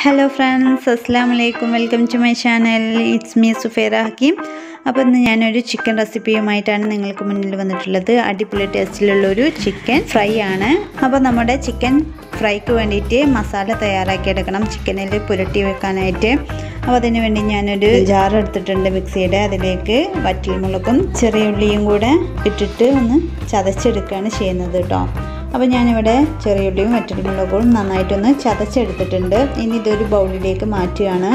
hello friends അസ്സാം വലൈക്കും welcome to my channel it's me Sufera Hakeem അപ്പോൾ ഇന്ന് ഞാനൊരു ചിക്കൻ റെസിപ്പിയുമായിട്ടാണ് നിങ്ങൾക്ക് മുന്നിൽ വന്നിട്ടുള്ളത് അടിപൊളി ടേസ്റ്റിലുള്ള ഒരു ചിക്കൻ ഫ്രൈ ആണ് അപ്പോൾ നമ്മുടെ ചിക്കൻ ഫ്രൈക്ക് വേണ്ടിയിട്ട് മസാല തയ്യാറാക്കിയെടുക്കണം ചിക്കനിൽ പുരട്ടി വെക്കാനായിട്ട് അപ്പോൾ അതിന് വേണ്ടി ഞാനൊരു ജാർ എടുത്തിട്ടുണ്ട് മിക്സിയുടെ അതിലേക്ക് വറ്റൽമുളകും ചെറിയ ഉള്ളിയും കൂടെ ഇട്ടിട്ട് ഒന്ന് ചതച്ചെടുക്കുകയാണ് ചെയ്യുന്നത് കേട്ടോ അപ്പോൾ ഞാനിവിടെ ചെറിയുള്ളിയും വറ്റൽമുളകും നന്നായിട്ടൊന്ന് ചതച്ചെടുത്തിട്ടുണ്ട് ഇനി ഇതൊരു ബൗളിലേക്ക് മാറ്റുകയാണ്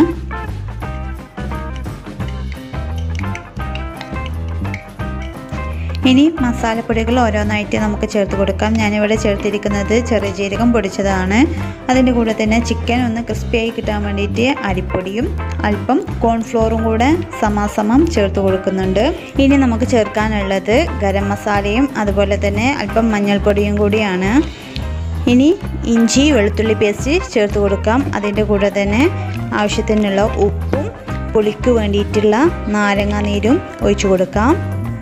ഇനി മസാലപ്പൊടികൾ ഓരോന്നായിട്ട് നമുക്ക് ചേർത്ത് കൊടുക്കാം ഞാനിവിടെ ചേർത്തിരിക്കുന്നത് ചെറിയ ജീരകം പൊടിച്ചതാണ് അതിൻ്റെ കൂടെ തന്നെ ചിക്കൻ ഒന്ന് ക്രിസ്പിയായി കിട്ടാൻ വേണ്ടിയിട്ട് അരിപ്പൊടിയും അല്പം കോൺഫ്ലോറും കൂടെ സമാസമം ചേർത്ത് കൊടുക്കുന്നുണ്ട് ഇനി നമുക്ക് ചേർക്കാനുള്ളത് ഗരം മസാലയും അതുപോലെ തന്നെ അല്പം മഞ്ഞൾപ്പൊടിയും കൂടിയാണ് ഇനി ഇഞ്ചി വെളുത്തുള്ളി പേസ്റ്റ് ചേർത്ത് കൊടുക്കാം അതിൻ്റെ കൂടെ തന്നെ ആവശ്യത്തിനുള്ള ഉപ്പും പുളിക്ക് വേണ്ടിയിട്ടുള്ള നാരങ്ങ നീരും ഒഴിച്ചു കൊടുക്കാം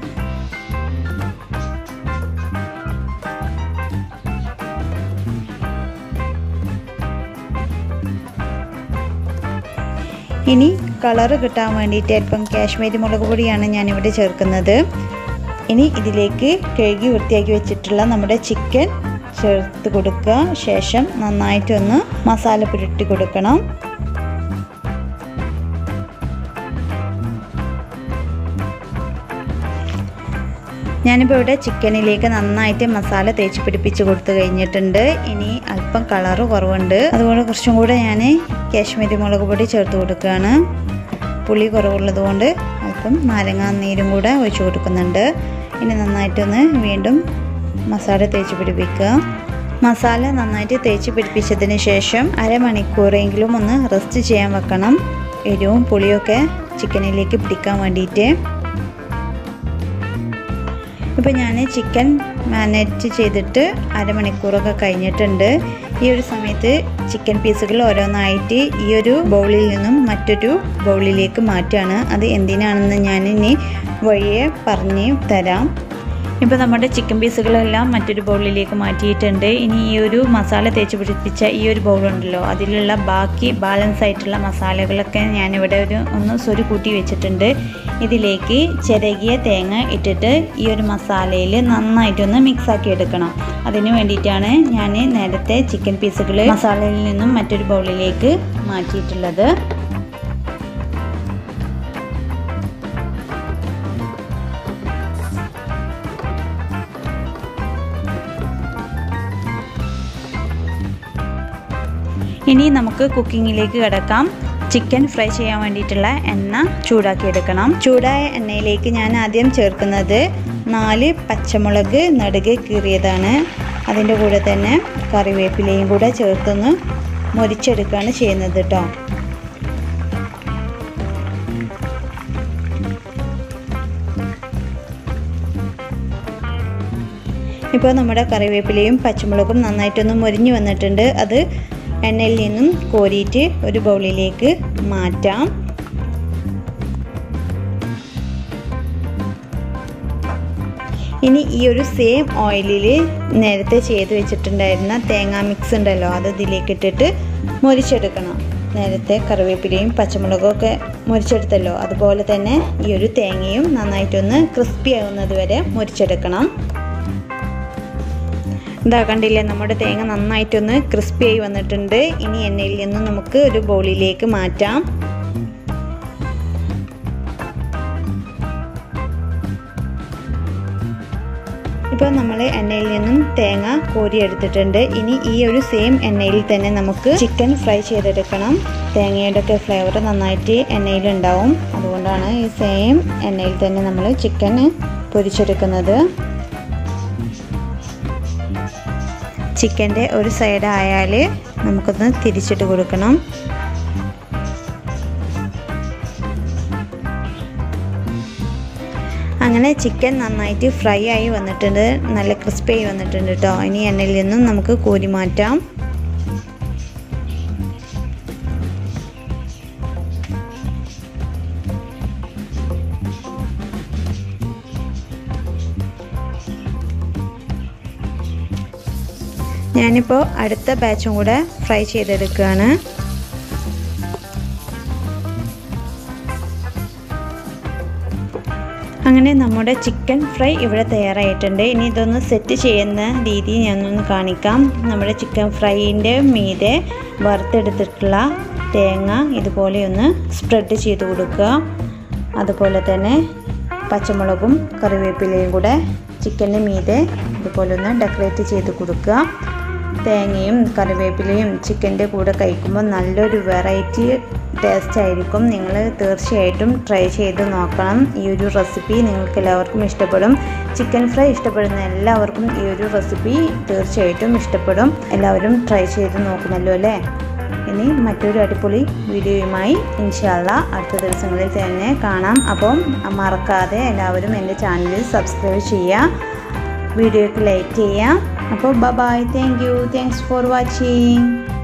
ഇനി കളറ് കിട്ടാൻ വേണ്ടിയിട്ട് അല്പം കാശ്മീരി മുളക് പൊടിയാണ് ഞാനിവിടെ ചേർക്കുന്നത് ഇനി ഇതിലേക്ക് കഴുകി വൃത്തിയാക്കി വെച്ചിട്ടുള്ള നമ്മുടെ ചിക്കൻ ചേർത്ത് കൊടുക്കുക ശേഷം നന്നായിട്ടൊന്ന് മസാല പുരട്ടി കൊടുക്കണം ഞാനിപ്പോൾ ഇവിടെ ചിക്കനിലേക്ക് നന്നായിട്ട് മസാല തേച്ച് പിടിപ്പിച്ച് കൊടുത്തു കഴിഞ്ഞിട്ടുണ്ട് ഇനി അല്പം കളറ് കുറവുണ്ട് അതുകൊണ്ട് കുറച്ചും കൂടെ ഞാൻ കാശ്മീരി മുളക് പൊടി ചേർത്ത് കൊടുക്കുകയാണ് പുളി കുറവുള്ളത് കൊണ്ട് അല്പം നാരങ്ങാ നീരും കൂടെ ഒഴിച്ചു കൊടുക്കുന്നുണ്ട് ഇനി നന്നായിട്ടൊന്ന് വീണ്ടും മസാല തേച്ച് പിടിപ്പിക്കുക മസാല നന്നായിട്ട് തേച്ച് പിടിപ്പിച്ചതിന് ശേഷം അരമണിക്കൂറെങ്കിലും ഒന്ന് റെസ്റ്റ് ചെയ്യാൻ വെക്കണം എരിവും പുളിയൊക്കെ ചിക്കനിലേക്ക് പിടിക്കാൻ വേണ്ടിയിട്ട് ഇപ്പോൾ ഞാൻ ചിക്കൻ മാനേജ് ചെയ്തിട്ട് അരമണിക്കൂറൊക്കെ കഴിഞ്ഞിട്ടുണ്ട് ഈ ഒരു സമയത്ത് ചിക്കൻ പീസുകൾ ഓരോന്നായിട്ട് ഈ ഒരു ബൗളിൽ നിന്നും മറ്റൊരു ബൗളിലേക്ക് മാറ്റുകയാണ് അത് എന്തിനാണെന്ന് ഞാൻ ഇനി വഴിയെ പറഞ്ഞു തരാം ഇപ്പോൾ നമ്മുടെ ചിക്കൻ പീസുകളെല്ലാം മറ്റൊരു ബൗളിലേക്ക് മാറ്റിയിട്ടുണ്ട് ഇനി ഈ ഒരു മസാല തേച്ച് പിടിപ്പിച്ച ഈ ഒരു ബൗളുണ്ടല്ലോ അതിലുള്ള ബാക്കി ബാലൻസ് ആയിട്ടുള്ള മസാലകളൊക്കെ ഞാനിവിടെ ഒരു ഒന്ന് സ്വരു കൂട്ടി വെച്ചിട്ടുണ്ട് ഇതിലേക്ക് ചിരകിയ തേങ്ങ ഇട്ടിട്ട് ഈ ഒരു മസാലയിൽ നന്നായിട്ടൊന്ന് മിക്സ് ആക്കി എടുക്കണം അതിന് വേണ്ടിയിട്ടാണ് ഞാൻ നേരത്തെ ചിക്കൻ പീസുകൾ മസാലയിൽ നിന്നും മറ്റൊരു ബൗളിലേക്ക് മാറ്റിയിട്ടുള്ളത് ഇനി നമുക്ക് കുക്കിങ്ങിലേക്ക് കിടക്കാം ചിക്കൻ ഫ്രൈ ചെയ്യാൻ വേണ്ടിയിട്ടുള്ള എണ്ണ ചൂടാക്കിയെടുക്കണം ചൂടായ എണ്ണയിലേക്ക് ഞാൻ ആദ്യം ചേർക്കുന്നത് നാല് പച്ചമുളക് നടുകെ കീറിയതാണ് അതിൻ്റെ കൂടെ തന്നെ കറിവേപ്പിലയും കൂടെ ചേർത്തൊന്ന് മൊരിച്ചെടുക്കുകയാണ് ചെയ്യുന്നത് കേട്ടോ ഇപ്പോൾ നമ്മുടെ കറിവേപ്പിലയും പച്ചമുളകും നന്നായിട്ടൊന്ന് മൊരിഞ്ഞു വന്നിട്ടുണ്ട് അത് എണ്ണയിൽ നിന്നും കോരിയിട്ട് ഒരു ബൗളിലേക്ക് മാറ്റാം ഇനി ഈ ഒരു സെയിം ഓയിലിൽ നേരത്തെ ചെയ്ത് വെച്ചിട്ടുണ്ടായിരുന്ന തേങ്ങാ മിക്സ് ഉണ്ടല്ലോ അത് ഇതിലേക്ക് ഇട്ടിട്ട് മൊരിച്ചെടുക്കണം നേരത്തെ കറിവേപ്പിലയും പച്ചമുളകും ഒക്കെ മുരിച്ചെടുത്തല്ലോ അതുപോലെ തന്നെ ഈ ഒരു തേങ്ങയും നന്നായിട്ടൊന്ന് ക്രിസ്പി ആകുന്നത് വരെ മുരിച്ചെടുക്കണം ഇതാ കണ്ടില്ലേ നമ്മുടെ തേങ്ങ നന്നായിട്ടൊന്ന് ക്രിസ്പി ആയി വന്നിട്ടുണ്ട് ഇനി എണ്ണയിൽ നിന്നും നമുക്ക് ഒരു ബൗളിലേക്ക് മാറ്റാം ഇപ്പോൾ നമ്മൾ എണ്ണയിൽ നിന്നും തേങ്ങ കോരിയെടുത്തിട്ടുണ്ട് ഇനി ഈ ഒരു സെയിം എണ്ണയിൽ തന്നെ നമുക്ക് ചിക്കൻ ഫ്രൈ ചെയ്തെടുക്കണം തേങ്ങയുടെ ഒക്കെ ഫ്ലേവർ നന്നായിട്ട് എണ്ണയിലുണ്ടാവും അതുകൊണ്ടാണ് ഈ സെയിം എണ്ണയിൽ തന്നെ നമ്മൾ ചിക്കൻ പൊരിച്ചെടുക്കുന്നത് ചിക്കൻ്റെ ഒരു സൈഡ് ആയാൽ നമുക്കൊന്ന് തിരിച്ചിട്ട് കൊടുക്കണം അങ്ങനെ ചിക്കൻ നന്നായിട്ട് ഫ്രൈ ആയി വന്നിട്ടുണ്ട് നല്ല ക്രിസ്പി ആയി വന്നിട്ടുണ്ട് കേട്ടോ ഇനി എണ്ണയിൽ നിന്നും നമുക്ക് കോരി മാറ്റാം ഞാനിപ്പോൾ അടുത്ത ബാച്ചും കൂടെ ഫ്രൈ ചെയ്തെടുക്കുകയാണ് അങ്ങനെ നമ്മുടെ ചിക്കൻ ഫ്രൈ ഇവിടെ തയ്യാറായിട്ടുണ്ട് ഇനി ഇതൊന്ന് സെറ്റ് ചെയ്യുന്ന രീതി ഞാനൊന്ന് കാണിക്കാം നമ്മുടെ ചിക്കൻ ഫ്രൈൻ്റെ മീതെ വറുത്തെടുത്തിട്ടുള്ള തേങ്ങ ഇതുപോലെ ഒന്ന് സ്പ്രെഡ് ചെയ്ത് കൊടുക്കുക അതുപോലെ തന്നെ പച്ചമുളകും കറിവേപ്പിലയും കൂടെ ചിക്കൻ്റെ മീതെ ഇതുപോലെ ഒന്ന് ഡെക്കറേറ്റ് ചെയ്ത് കൊടുക്കുക തേങ്ങയും കറിവേപ്പിലയും ചിക്കൻ്റെ കൂടെ കഴിക്കുമ്പോൾ നല്ലൊരു വെറൈറ്റി ടേസ്റ്റ് ആയിരിക്കും നിങ്ങൾ തീർച്ചയായിട്ടും ട്രൈ ചെയ്ത് നോക്കണം ഈ ഒരു റെസിപ്പി നിങ്ങൾക്ക് എല്ലാവർക്കും ഇഷ്ടപ്പെടും ചിക്കൻ ഫ്രൈ ഇഷ്ടപ്പെടുന്ന എല്ലാവർക്കും ഈ ഒരു റെസിപ്പി തീർച്ചയായിട്ടും ഇഷ്ടപ്പെടും എല്ലാവരും ട്രൈ ചെയ്ത് നോക്കുമല്ലോ അല്ലേ ഇനി മറ്റൊരു അടിപൊളി വീഡിയോയുമായി ഇൻഷാല്ല അടുത്ത ദിവസങ്ങളിൽ തന്നെ കാണാം അപ്പം മറക്കാതെ എല്ലാവരും എൻ്റെ ചാനൽ സബ്സ്ക്രൈബ് ചെയ്യുക വീഡിയോയ്ക്ക് ലൈക്ക് ചെയ്യുക അപ്പോൾ bye thank you thanks for watching